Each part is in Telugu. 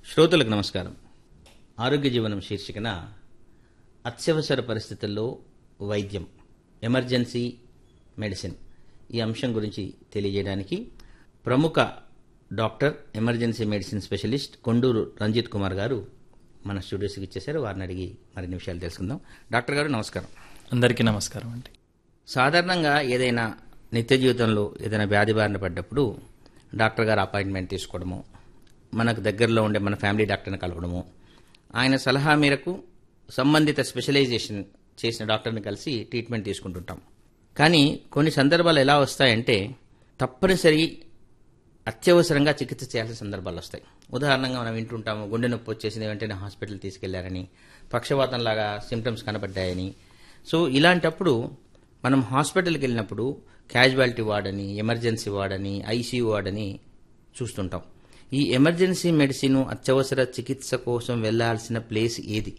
శ్రోతలకు నమస్కారం ఆరోగ్య జీవనం శీర్షికన అత్యవసర పరిస్థితుల్లో వైద్యం ఎమర్జెన్సీ మెడిసిన్ ఈ అంశం గురించి తెలియజేయడానికి ప్రముఖ doctor emergency medicine specialist Konduru Ranjith Kumar garu మన స్టూడియోస్కి ఇచ్చేశారు వారిని అడిగి మరిన్ని విషయాలు తెలుసుకుందాం డాక్టర్ గారు నమస్కారం అందరికీ నమస్కారం అండి సాధారణంగా ఏదైనా నిత్య జీవితంలో ఏదైనా వ్యాధి బారిన పడ్డప్పుడు డాక్టర్ గారు అపాయింట్మెంట్ తీసుకోవడము మనకు దగ్గరలో ఉండే మన ఫ్యామిలీ డాక్టర్ని కలవడము ఆయన సలహా మేరకు సంబంధిత స్పెషలైజేషన్ చేసిన డాక్టర్ని కలిసి ట్రీట్మెంట్ తీసుకుంటుంటాం కానీ కొన్ని సందర్భాలు ఎలా వస్తాయంటే తప్పనిసరి అత్యవసరంగా చికిత్స చేయాల్సిన సందర్భాలు వస్తాయి ఉదాహరణంగా మనం వింటుంటాము గుండె నొప్పి వచ్చేసింది వెంటనే హాస్పిటల్ తీసుకెళ్లారని పక్షవాతం లాగా సిమ్టమ్స్ కనబడ్డాయని సో ఇలాంటప్పుడు మనం హాస్పిటల్కి వెళ్ళినప్పుడు క్యాజువాలిటీ వార్డని ఎమర్జెన్సీ వార్డని ఐసీయూ వార్డని చూస్తుంటాం ఈ ఎమర్జెన్సీ మెడిసిన్ అత్యవసర చికిత్స కోసం వెళ్లాల్సిన ప్లేస్ ఏది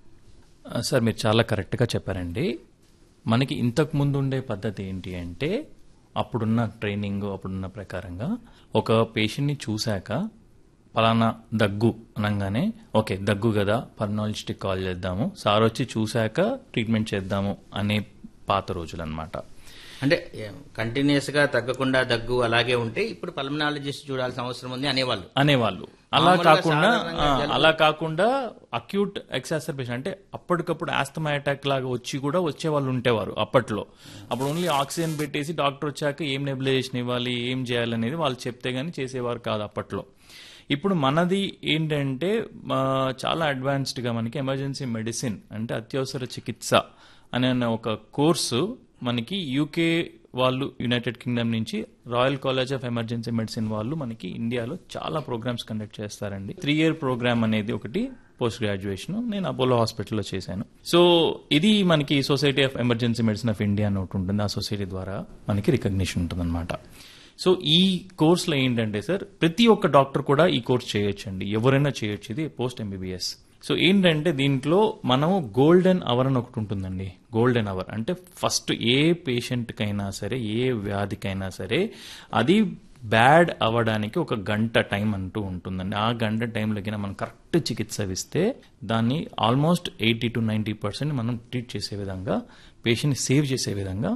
ఆ, సార్ మీరు చాలా కరెక్ట్గా చెప్పారండి మనకి ఇంతకు ముందు ఉండే పద్ధతి ఏంటి అంటే అప్పుడున్న ట్రైనింగ్ అప్పుడున్న ప్రకారంగా ఒక పేషెంట్ని చూశాక పలానా దగ్గు అనగానే ఓకే దగ్గు కదా పర్నాలజిస్ట్కి కాల్ చేద్దాము సార్ వచ్చి చూశాక ట్రీట్మెంట్ చేద్దాము అనే పాత రోజులు అనమాట అంటే కంటిన్యూస్ గా తగ్గకుండా దగ్గు అలాగే ఉంటే ఇప్పుడు పల్మనాలజిస్ట్ చూడాల్సిన అవసరం ఉంది అనేవాళ్ళు అనేవాళ్ళు అలా మామూలుగా కాకుండా సాధారణంగా ఆ, అలా కాకుండా అక్యూట్ ఎక్సాసర్బేషన్ అంటే అప్పటికప్పుడు ఆస్తమా అటాక్ లాగా వచ్చి కూడా వచ్చే వాళ్ళు ఉండేవారు అప్పట్లో అప్పుడు ఓన్లీ ఆక్సిజన్ పెట్టేసి డాక్టర్ వచ్చాక ఏం నెబులైజేషన్ ఇవ్వాలి ఏం చేయాలనేది వాళ్ళు చెప్తే గానీ చేసేవారు కాదు అప్పట్లో ఇప్పుడు మనది ఏంటంటే ఆ, చాలా అడ్వాన్స్డ్ గా మనకి ఎమర్జెన్సీ మెడిసిన్ అంటే అత్యవసర చికిత్స అనే ఒక కోర్సు మనకి యూకే వాళ్ళు యునైటెడ్ కింగ్డమ్ నుంచి royal college of emergency medicine వాళ్ళు మనకి ఇండియాలో చాలా ప్రోగ్రామ్స్ కండక్ట్ చేస్తారండి త్రీ ఇయర్ ప్రోగ్రామ్ అనేది ఒకటి పోస్ట్ గ్రాడ్యుయేషన్ నేను అపోలో హాస్పిటల్లో చేశాను సో ఇది మనకి society of emergency medicine of India అని ఒకటి ఉంటుంది ఆ సొసైటీ ద్వారా మనకి రికగ్నిషన్ ఉంటుందన్నమాట సో ఈ కోర్సులో ఏంటంటే సార్ ప్రతి ఒక్క డాక్టర్ కూడా ఈ కోర్స్ చేయొచ్చండి ఎవరైనా చేయొచ్చు ఇది పోస్ట్ ఎంబీబీఎస్ సో ఏంటంటే దీంట్లో మనము గోల్డెన్ అవర్ అని ఒకటి ఉంటుందండి గోల్డెన్ అవర్ అంటే ఫస్ట్ ఏ పేషెంట్కైనా సరే ఏ వ్యాధికైనా సరే అది బ్యాడ్ అవ్వడానికి ఒక గంట టైం అంటూ ఉంటుందండి ఆ గంట టైంలోకి మనం కరెక్ట్ చికిత్స ఇస్తే దాన్ని almost eighty to ninety percent మనం ట్రీట్ చేసే విధంగా పేషెంట్ని సేవ్ చేసే విధంగా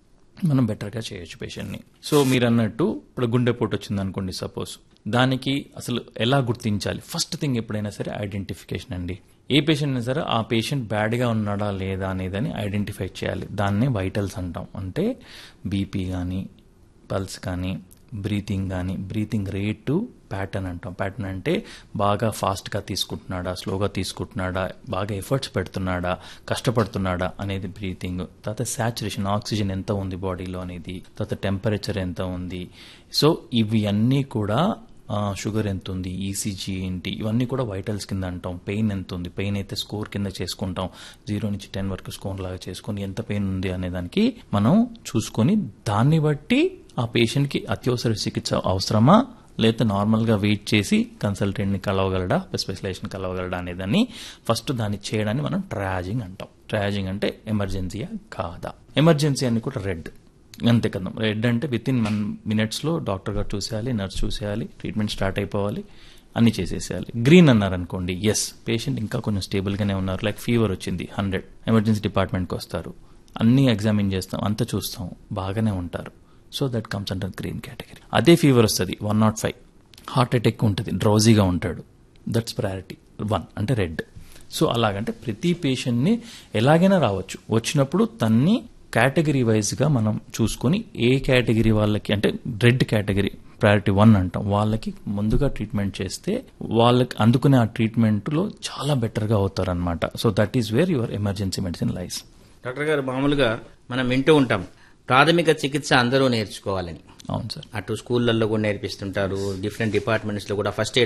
మనం బెటర్గా చేయొచ్చు పేషెంట్ని సో మీరు అన్నట్టు ఇప్పుడు గుండెపోటు వచ్చింది అనుకోండి సపోజ్ దానికి అసలు ఎలా గుర్తించాలి ఫస్ట్ థింగ్ ఎప్పుడైనా సరే ఐడెంటిఫికేషన్ అండి ఏ పేషెంట్ అయినా సరే ఆ పేషెంట్ బ్యాడ్గా ఉన్నాడా లేదా అనేదని ఐడెంటిఫై చేయాలి దాన్నే వైటల్స్ అంటాం అంటే బీపీ కానీ పల్స్ కానీ బ్రీతింగ్ కానీ బ్రీతింగ్ రేటు ప్యాటర్న్ అంటాం ప్యాటర్న్ అంటే బాగా ఫాస్ట్గా తీసుకుంటున్నాడా స్లోగా తీసుకుంటున్నాడా బాగా ఎఫర్ట్స్ పెడుతున్నాడా కష్టపడుతున్నాడా అనేది బ్రీతింగ్ తర్వాత శాచురేషన్ ఆక్సిజన్ ఎంత ఉంది బాడీలో అనేది తర్వాత టెంపరేచర్ ఎంత ఉంది సో ఇవి అన్నీ కూడా ఆ, షుగర్ ఎంత ఉంది ఈసీజీ ఏంటి ఇవన్నీ కూడా వైటల్స్ కింద అంటాం పెయిన్ ఎంత ఉంది పెయిన్ అయితే స్కోర్ కింద చేసుకుంటాం జీరో నుంచి టెన్ వరకు స్కోర్ లాగా చేసుకొని ఎంత పెయిన్ ఉంది అనే దానికి మనం చూసుకొని దాన్ని బట్టి ఆ పేషెంట్కి అత్యవసర చికిత్స అవసరమా లేదా నార్మల్గా వెయిట్ చేసి కన్సల్టెంట్ని కలవగలడా స్పెషలైజేషన్ కలవగలడా అనేదాన్ని ఫస్ట్ దాన్ని చేయడాన్ని మనం ట్రయాజింగ్ అంటాం ట్రయాజింగ్ అంటే ఎమర్జెన్సీయా కాదా ఎమర్జెన్సీ అని కూడా రెడ్ అంతే కదా రెడ్ అంటే విత్ ఇన్ వన్ మినిట్స్లో డాక్టర్ గారు చూసేయాలి నర్స్ చూసేయాలి ట్రీట్మెంట్ స్టార్ట్ అయిపోవాలి అన్ని చేసేసేయాలి గ్రీన్ అన్నారు అనుకోండి ఎస్ పేషెంట్ ఇంకా కొంచెం స్టేబుల్గానే ఉన్నారు లైక్ ఫీవర్ వచ్చింది హండ్రెడ్ ఎమర్జెన్సీ డిపార్ట్మెంట్కి వస్తారు అన్ని ఎగ్జామిన్ చేస్తాం అంతా చూస్తాం బాగానే ఉంటారు so that comes under green category అదే ఫీవర్ వస్తుంది one not five heart attack ఉంటుంది డ్రౌజీగా ఉంటాడు దట్స్ ప్రయారిటీ వన్ అంటే రెడ్ సో అలాగంటే ప్రతి పేషెంట్ని ఎలాగైనా రావచ్చు వచ్చినప్పుడు తన్ని కేటగిరీ వైజ్గా మనం చూసుకొని ఏ కేటగిరీ వాళ్ళకి అంటే రెడ్ కేటగిరీ ప్రయారిటీ వన్ అంటాం వాళ్ళకి ముందుగా ట్రీట్మెంట్ చేస్తే వాళ్ళకి అందుకునే ఆ ట్రీట్మెంట్లో చాలా బెటర్గా అవుతారనమాట so that is where your emergency medicine lies doctor గారు మామూలుగా మనం వింటూ ఉంటాం ప్రాథమిక చికిత్స అందరూ నేర్చుకోవాలని అవును సార్ అటు స్కూళ్ళల్లో కూడా నేర్పిస్తుంటారు డిఫరెంట్ డిపార్ట్మెంట్స్ లో కూడా ఫస్ట్